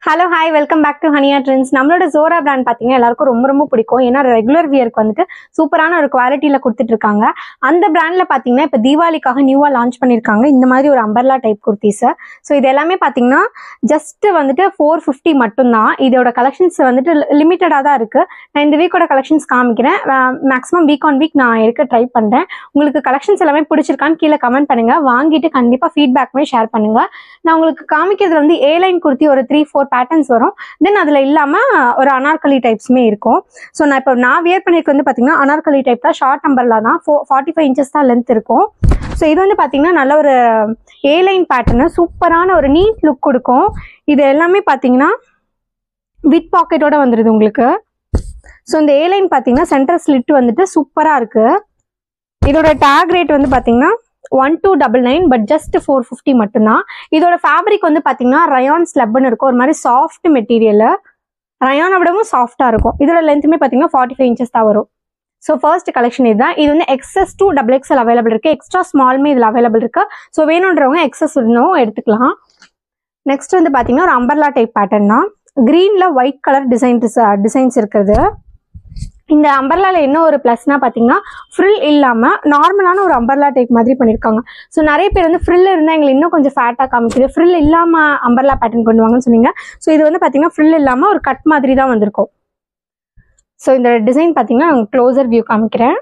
hello hi welcome back to Haniya trends நம்மளோட ஜோரா brand பார்த்தீங்கன்னா எல்லாருக்கும் ரொம்ப ரொம்ப பிடிக்கும் ஏன்னா ரெகுலர் வியருக்கு வந்துட்டு சூப்பரான ஒரு குவாலிட்டியில் கொடுத்துட்டு இருக்காங்க அந்த பிராண்டில் பார்த்தீங்கன்னா இப்போ தீபாவளிக்காக நியூவாக லான்ச் பண்ணியிருக்காங்க இந்த மாதிரி ஒரு அம்பர்லா டைப் குர்த்திஸை ஸோ இது எல்லாமே பார்த்தீங்கன்னா ஜஸ்ட் வந்துட்டு ஃபோர் ஃபிஃப்டி மட்டும்தான் இதோட கலெக்ஷன்ஸ் வந்துட்டு லிமிட்டடாக தான் இருக்குது நான் இந்த வீக்கோட கலெக்ஷன்ஸ் காமிக்கிறேன் மேக்ஸிமம் வீக் ஆன் வீக் நான் எடுக்க ட்ரை பண்ணுறேன் உங்களுக்கு கலெக்ஷன்ஸ் எல்லாமே பிடிச்சிருக்கான்னு கீழே கமெண்ட் பண்ணுங்கள் வாங்கிட்டு கண்டிப்பாக ஃபீட்பேக்குமே ஷேர் பண்ணுங்கள் நான் உங்களுக்கு காமிக்கிறதுல வந்து ஏ லைன் குர்த்தி ஒரு த்ரீ ஃபோர் பேட்டர்ன்ஸ் வரும் தென் அதில் இல்லாமல் ஒரு அனார்கலி டைப்ஸுமே இருக்கும் ஸோ நான் இப்போ நான் வியர் பண்ணியிருக்க வந்து பார்த்தீங்கன்னா அனார்கலி டைப் தான் ஷார்ட் நம்பரில் தான் ஃபோ ஃபார்ட்டி ஃபைவ் இன்ச்சஸ் தான் லென்த் இருக்கும் ஸோ இது வந்து பார்த்தீங்கன்னா நல்ல ஒரு ஏ லைன் பேட்டர்னு சூப்பரான ஒரு நீட் லுக் கொடுக்கும் இது எல்லாமே பார்த்தீங்கன்னா வித் பாக்கெட்டோட வந்துடுது உங்களுக்கு ஸோ இந்த ஏ லைன் பார்த்தீங்கன்னா சென்டர் ஸ்லிட் வந்துட்டு சூப்பராக இருக்குது இதோட டேக் ரேட் வந்து பார்த்தீங்கன்னா one two double nine but just four fifty மட்டும்தான் இதோட ஃபேப்ரிக் வந்து பார்த்தீங்கன்னா ரயான் ஸ்லப்னு இருக்கும் ஒரு மாதிரி சாஃப்ட் மெட்டீரியல் ரயானை விடவும் சாஃப்டாக இருக்கும் இதோட லென்த்துமே பார்த்தீங்கன்னா ஃபார்ட்டி ஃபைவ் இன்ச்சஸ் தான் வரும் ஸோ ஃபர்ஸ்ட் கலெக்ஷன் இதுதான் இது வந்து XS to double XL available இருக்குது எக்ஸ்ட்ரா ஸ்மால்மே இதில் அவைலபிள் இருக்குது ஸோ வேணுன்றவங்க எக்ஸஸ் இன்னும் எடுத்துக்கலாம் நெக்ஸ்ட் வந்து பார்த்தீங்கன்னா ஒரு அம்பர்லா டைப் பேட்டர்ன் தான் க்ரீனில் ஒயிட் கலர் டிசைன் டிசைன்ஸ் இருக்குது இந்த அம்பர்லால என்ன ஒரு ப்ளஸ்னா பார்த்தீங்கன்னா ஃப்ரில் இல்லாமல் நார்மலான ஒரு அம்பர்லா டைப் மாதிரி பண்ணியிருக்காங்க ஸோ நிறைய பேர் வந்து ஃப்ரில் இருந்தால் எங்களுக்கு இன்னும் கொஞ்சம் ஃபேட்டாக காமிக்குது ஃப்ரில் இல்லாமல் அம்பர்லா பேட்டர்ன் கொண்டு வாங்கன்னு சொன்னீங்க ஸோ இது வந்து பார்த்தீங்கன்னா ஃப்ரில் இல்லாமல் ஒரு கட் மாதிரி தான் வந்திருக்கும் ஸோ இந்த டிசைன் பார்த்தீங்கன்னா நான் க்ளோசர் வியூ காமிக்கிறேன்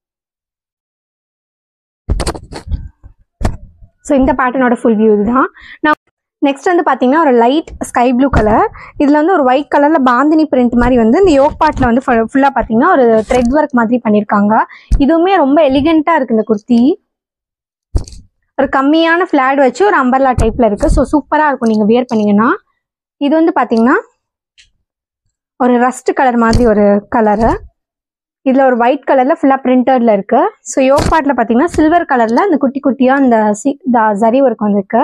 ஸோ இந்த பேட்டர்னோட ஃபுல் வியூ இதுதான் நான் நெக்ஸ்ட் வந்து பார்த்தீங்கன்னா ஒரு லைட் ஸ்கை ப்ளூ கலர் இதில் வந்து ஒரு ஒயிட் கலரில் பாந்தினி பிரிண்ட் மாதிரி வந்து இந்த யோக் பார்ட்டில் வந்து ஃபுல்லாக பார்த்தீங்கன்னா ஒரு த்ரெட் ஒர்க் மாதிரி பண்ணியிருக்காங்க இதுவுமே ரொம்ப எலிகெண்ட்டாக இருக்குது இந்த குர்த்தி ஒரு கம்மியான ஃப்ளாட் வச்சு ஒரு அம்பர்லா டைப்பில் இருக்குது ஸோ சூப்பராக இருக்கும் நீங்கள் வியர் பண்ணீங்கன்னா இது வந்து பார்த்தீங்கன்னா ஒரு ரஸ்ட் கலர் மாதிரி ஒரு கலரு இதில் ஒரு ஒயிட் கலரில் ஃபுல்லாக பிரிண்டடில் இருக்குது ஸோ யோக் பார்ட்டில் பார்த்தீங்கன்னா சில்வர் கலரில் அந்த குட்டி குட்டியாக அந்த சி ஜரி ஒர்க் வந்திருக்கு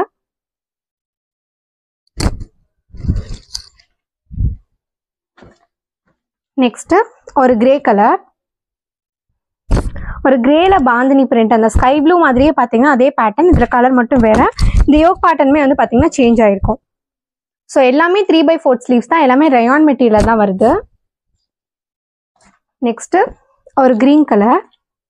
நெக்ஸ்ட்டு ஒரு கிரே கலர் ஒரு கிரேல பாந்தினி பிரிண்ட் அந்த ஸ்கை ப்ளூ மாதிரியே பார்த்தீங்கன்னா அதே பேட்டர்ன் இதில் கலர் மட்டும் வேற இந்த யோக் பேட்டர்னுமே வந்து பார்த்தீங்கன்னா சேஞ்ச் ஆயிருக்கும் ஸோ எல்லாமே த்ரீ பை ஃபோர்த் ஸ்லீவ்ஸ் தான் எல்லாமே ரயான் மெட்டீரியல் தான் வருது நெக்ஸ்ட்டு ஒரு க்ரீன் கலர்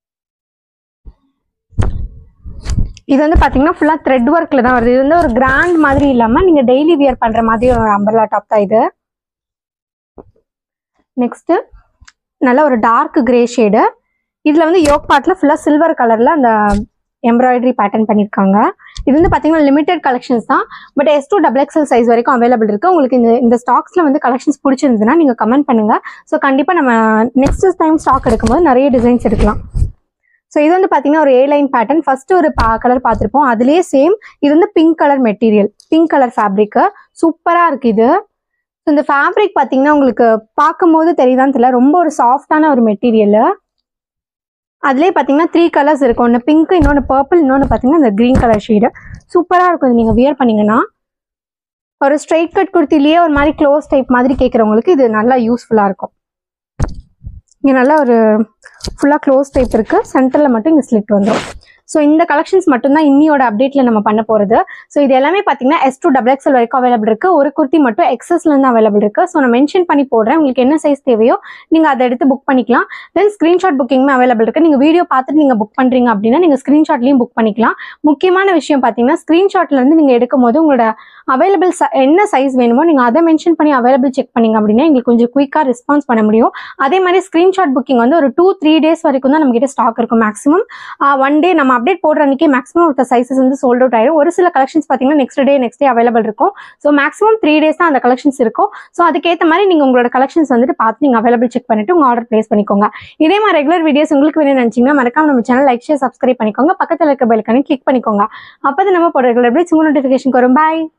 இது வந்து பார்த்தீங்கன்னா ஃபுல்லாக த்ரெட் ஒர்க்கில் தான் வருது இது வந்து ஒரு கிராண்ட் மாதிரி இல்லாமல் நீங்கள் டெய்லி வியர் பண்ணுற மாதிரி ஒரு அம்பர்லா டாப் தான் இது நெக்ஸ்ட்டு நல்ல ஒரு டார்க் கிரே ஷேடு இதில் வந்து யோக் பார்ட்டில் ஃபுல்லாக சில்வர் கலரில் அந்த எம்ப்ராய்டரி பேட்டர்ன் பண்ணியிருக்காங்க இது வந்து பார்த்தீங்கன்னா லிமிடெட் கலெக்ஷன்ஸ் தான் but S to double XL size வரைக்கும் அவைலபிள் இருக்குது உங்களுக்கு இந்த இந்த ஸ்டாக்ஸில் வந்து கலெக்ஷன்ஸ் பிடிச்சிருந்ததுன்னா நீங்கள் கமெண்ட் பண்ணுங்கள் ஸோ கண்டிப்பாக நம்ம நெக்ஸ்ட் டைம் ஸ்டாக் எடுக்கும்போது நிறைய டிசைன்ஸ் எடுக்கலாம் ஸோ இது வந்து பார்த்தீங்கன்னா ஒரு ஏ லைன் பேட்டர்ன் ஃபர்ஸ்ட் ஒரு பா கலர் பார்த்துருப்போம் அதுலேயே சேம் இது வந்து pink colour material pink colour fabric சூப்பராக இருக்குது இது ஸோ இந்த ஃபேப்ரிக் பார்த்தீங்கன்னா உங்களுக்கு பார்க்கும்போது தெரியுதான்னு தெரியல ரொம்ப ஒரு சாஃப்டான ஒரு மெட்டீரியல் அதுலேயே பார்த்தீங்கன்னா த்ரீ கலர்ஸ் இருக்கும் ஒன்று பிங்க் இன்னொன்று பர்பிள் இன்னொன்று பார்த்தீங்கன்னா இந்த க்ரீன் கலர் ஷேடு சூப்பராக இருக்கும் இது நீங்கள் வியர் பண்ணீங்கன்னா ஒரு ஸ்ட்ரைட் கட் குர்த்திலேயே ஒரு மாதிரி க்ளோஸ் டைப் மாதிரி கேட்குறவங்களுக்கு இது நல்லா யூஸ்ஃபுல்லாக இருக்கும் இங்கே நல்லா ஒரு ஃபுல்லாக க்ளோஸ் டைப் இருக்குது சென்டரில் மட்டும் இங்கே ஸ்லிட் வந்துடும் ஸோ இந்த கலெக்ஷன்ஸ் மட்டும்தான் இன்னியோட அப்டேட்டில் நம்ம பண்ண போகிறது ஸோ இது எல்லாமே பார்த்தீங்கன்னா எஸ் டூ டபுள் எக்ஸல் வரைக்கும் அவைலபிள் இருக்குது ஒரு குர்த்தி மட்டும் எக்ஸஸ்லேருந்து அவைலபிள் இருக்குது ஸோ நான் மென்ஷன் பண்ணி போடுறேன் உங்களுக்கு என்ன சைஸ் தேவையோ நீங்கள் அதை எடுத்து புக் பண்ணிக்கலாம் தென் ஸ்க்ரீன்ஷாட் புக்கிங்குமே அவைலபிள் இருக்குது நீங்கள் வீடியோ பார்த்துட்டு நீங்கள் புக் பண்ணுறீங்க அப்படின்னா நீங்கள் ஸ்க்ரீன்ஷாட்லையும் புக் பண்ணிக்கலாம் முக்கியமான விஷயம் பார்த்தீங்கன்னா ஸ்க்ரீன்ஷாட்லேருந்து நீங்கள் எடுக்கும் போது உங்களோட அவைலபிள் என்ன சைஸ் வேணுமோ நீங்கள் அதை மென்ஷன் பண்ணி அவைலபிள் செக் பண்ணீங்க அப்படின்னா எங்களுக்கு கொஞ்சம் குயிக்காக ரெஸ்பான்ஸ் பண்ண முடியும் அதே மாதிரி ஸ்க்ரீன்ஷாட் புக்கிங் வந்து ஒரு டூ த்ரீ டேஸ் வரைக்கும் தான் நம்மகிட்ட ஸ்டாக் இருக்கும் மேக்ஸிமம் ஒன் டே நம்ம அப்டேட் போடுற அன்றைக்கி மேக்ஸிமம் ஒருத்த சைஸஸ் வந்து சோல்ட் அவுட் ஆயிடும் ஒரு சில கலெக்ஷன்ஸ் பார்த்தீங்கன்னா next day next day available இருக்கும் ஸோ மேக்ஸிமம் த்ரீ டேஸ் தான் அந்த கலெக்ஷன்ஸ் இருக்கும் ஸோ அதுக்கேற்ற மாதிரி நீங்கள் உங்களோட கலெக்ஷன்ஸ் வந்துட்டு பார்த்து நீங்கள் அவைலபிள் செக் பண்ணிட்டு உங்கள் ஆர்டர் பிளேஸ் பண்ணிக்கோங்க இதே மாதிரி ரெகுலர் வீடியோஸ் உங்களுக்கு வேணும்னு நினச்சிங்கன்னா மறக்காம நம்ம சேனல் லைக் ஷேர் சப்ஸ்கிரைப் பண்ணிக்கோங்க பக்கத்தில் இருக்க பெல்க்கானே கிளிக் பண்ணிக்கோங்க அப்போ தான் நம்ம போடுற ரெகுலர் வீடியோஸ் உங்கள் நோட்டிஃபிகேஷன் வரும் பாய்